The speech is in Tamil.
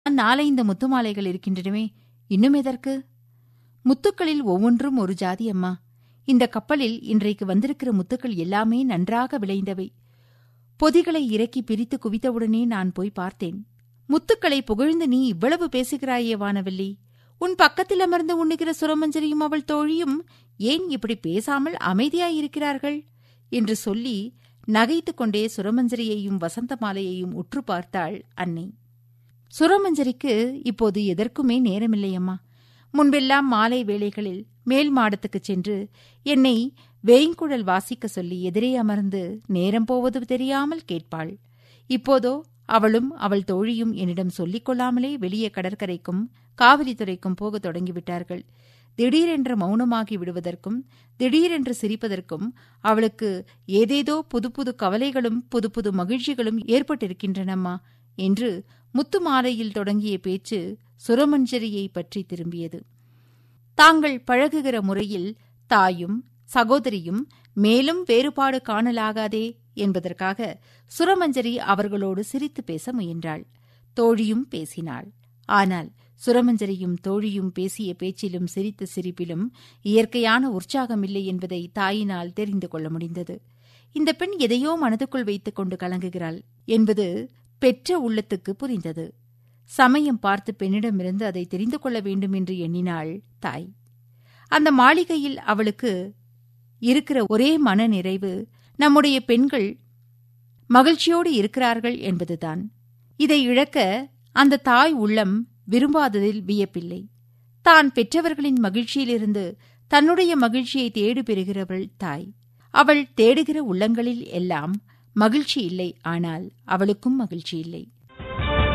நாலைந்து முத்துமாலைகள் இருக்கின்றனவே இன்னும் எதற்கு முத்துக்களில் ஒவ்வொன்றும் ஒரு ஜாதி அம்மா இந்த கப்பலில் இன்றைக்கு வந்திருக்கிற முத்துக்கள் எல்லாமே நன்றாக விளைந்தவை பொதிகளை இறக்கி பிரித்து குவித்தவுடனே நான் போய் பார்த்தேன் முத்துக்களை புகழ்ந்து நீ இவ்வளவு பேசுகிறாயே வானவல்லி உன் பக்கத்தில் அமர்ந்து உண்ணுகிற சுரமஞ்சரியும் அவள் தோழியும் ஏன் இப்படி பேசாமல் அமைதியாயிருக்கிறார்கள் என்று சொல்லி நகைத்துக் கொண்டே சுரமஞ்சரியையும் வசந்த மாலையையும் உற்று பார்த்தாள் அன்னை சுரமஞ்சரிக்கு இப்போது எதற்குமே நேரமில்லையம்மா முன்பெல்லாம் மாலை வேளைகளில் மேல் மாடத்துக்குச் சென்று என்னை வேய்ங்குழல் வாசிக்க சொல்லி எதிரே அமர்ந்து நேரம் போவது தெரியாமல் கேட்பாள் இப்போதோ அவளும் அவள் தோழியும் என்னிடம் சொல்லிக் கொள்ளாமலே வெளியே கடற்கரைக்கும் காவிரித்துறைக்கும் போகத் தொடங்கிவிட்டார்கள் திடீரென்று மௌனமாகி விடுவதற்கும் திடீரென்று சிரிப்பதற்கும் அவளுக்கு ஏதேதோ புது புது கவலைகளும் புது புது மகிழ்ச்சிகளும் ஏற்பட்டிருக்கின்றனம்மா என்று முத்துமாலையில் தொடங்கிய பேச்சு சுரமஞ்சரியை பற்றி திரும்பியது தாங்கள் பழகுகிற முறையில் தாயும் சகோதரியும் மேலும் வேறுபாடு காணலாகாதே என்பதற்காக சுரமஞ்சரி அவர்களோடு சிரித்து பேச முயன்றாள் தோழியும் பேசினாள் ஆனால் சுரமஞ்சரியும் தோழியும் பேசிய பேச்சிலும் சிரித்த சிரிப்பிலும் இயற்கையான உற்சாகமில்லை என்பதை தாயினால் தெரிந்து கொள்ள முடிந்தது இந்த பெண் எதையோ மனதுக்குள் வைத்துக் கொண்டு கலங்குகிறாள் என்பது பெற்ற உள்ளத்துக்கு புரிந்தது சமயம் பார்த்து பெண்ணிடமிருந்து அதை தெரிந்து கொள்ள வேண்டும் என்று எண்ணினாள் தாய் அந்த மாளிகையில் அவளுக்கு இருக்கிற ஒரே மன நிறைவு நம்முடைய பெண்கள் மகிழ்ச்சியோடு இருக்கிறார்கள் என்பதுதான் இதை இழக்க அந்த தாய் உள்ளம் விரும்பாததில் வியப்பில்லை தான் பெற்றவர்களின் மகிழ்ச்சியிலிருந்து தன்னுடைய மகிழ்ச்சியை தேடு பெறுகிறவள் தாய் அவள் தேடுகிற உள்ளங்களில் எல்லாம் மகிழ்ச்சி இல்லை ஆனால் அவளுக்கும் மகிழ்ச்சி இல்லை